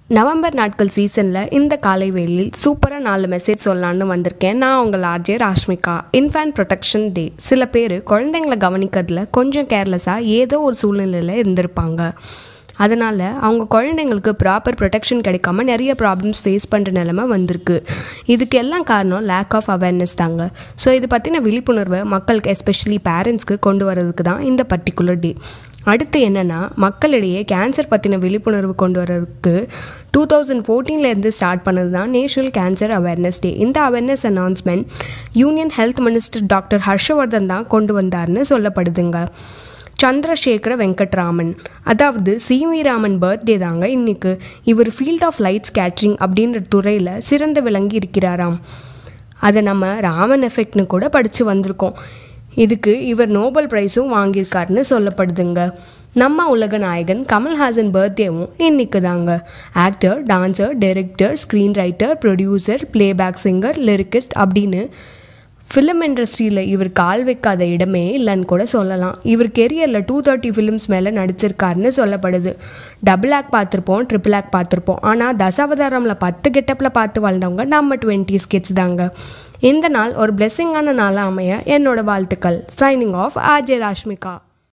November நாட்கள் சீசனில் இந்த காலை வேளையில் சூப்பராக நாலு மெசேஜ் சொல்லலான்னு வந்திருக்கேன் நான் உங்கள் RJ Rashmika infant protection day சில பேர் குழந்தைங்களை கவனிக்கிறதுல கொஞ்சம் கேர்லெஸ்ஸாக ஏதோ ஒரு சூழ்நிலையில் இருந்திருப்பாங்க அதனால் அவங்க குழந்தைங்களுக்கு ப்ராப்பர் ப்ரொடெக்ஷன் கிடைக்காம நிறைய ப்ராப்ளம்ஸ் ஃபேஸ் பண்ணுற நிலமை வந்திருக்கு இதுக்கு எல்லாம் காரணம் லேக் ஆஃப் அவேர்னஸ் தாங்க ஸோ இது பற்றின விழிப்புணர்வை மக்களுக்கு எஸ்பெஷலி பேரண்ட்ஸ்க்கு கொண்டு வரதுக்கு தான் இந்த பர்டிகுலர் டே அடுத்து என்னென்னா மக்களிடையே கேன்சர் பற்றின விழிப்புணர்வு கொண்டு வரதுக்கு டூ தௌசண்ட் ஃபோர்டீன்லேருந்து ஸ்டார்ட் பண்ணது தான் நேஷனல் கேன்சர் அவேர்னஸ் டே இந்த awareness announcement union health minister doctor Harshvardhan தான் கொண்டு வந்தார்னு சொல்லப்படுதுங்க சந்திரசேகர வெங்கட்ராமன் அதாவது சிவி ராமன் பர்த்டே தாங்க இன்னைக்கு இவர் ஃபீல்ட் ஆஃப் லைட் ஸ்கேட்ரிங் அப்படின்ற துறையில் சிறந்து விளங்கி இருக்கிறாராம் அதை நம்ம ராமன் எஃபெக்ட்னு கூட படித்து வந்திருக்கோம் இதுக்கு இவர் நோபல் ப்ரைஸும் வாங்கியிருக்காருன்னு சொல்லப்படுதுங்க நம்ம உலக நாயகன் கமல்ஹாசன் பர்த்டேவும் இன்னைக்கு தாங்க actor dancer director screen writer producer playback singer lyricist அப்படின்னு ஃபிலிம் இண்டஸ்ட்ரியில் இவர் கால் வைக்காத இடமே இல்லைன்னு கூட சொல்லலாம் இவர் கெரியரில் டூ தேர்ட்டி ஃபிலிம்ஸ் மேலே நடிச்சிருக்காருன்னு சொல்லப்படுது டபுள் ஆக் பார்த்துருப்போம் ட்ரிபிள் ஆக் பார்த்துருப்போம் ஆனால் தசாவதாரமில் பத்து கெட்டப்பில் பார்த்து வாழ்ந்தவங்க நம்ம டுவெண்ட்டி ஸ்கிட்ஸ் தாங்க இந்த நாள் ஒரு பிளெஸ்ஸிங்கான நாளாக அமைய என்னோட வாழ்த்துக்கள் சைனிங் ஆஃப் ஆஜே ராஷ்மிகா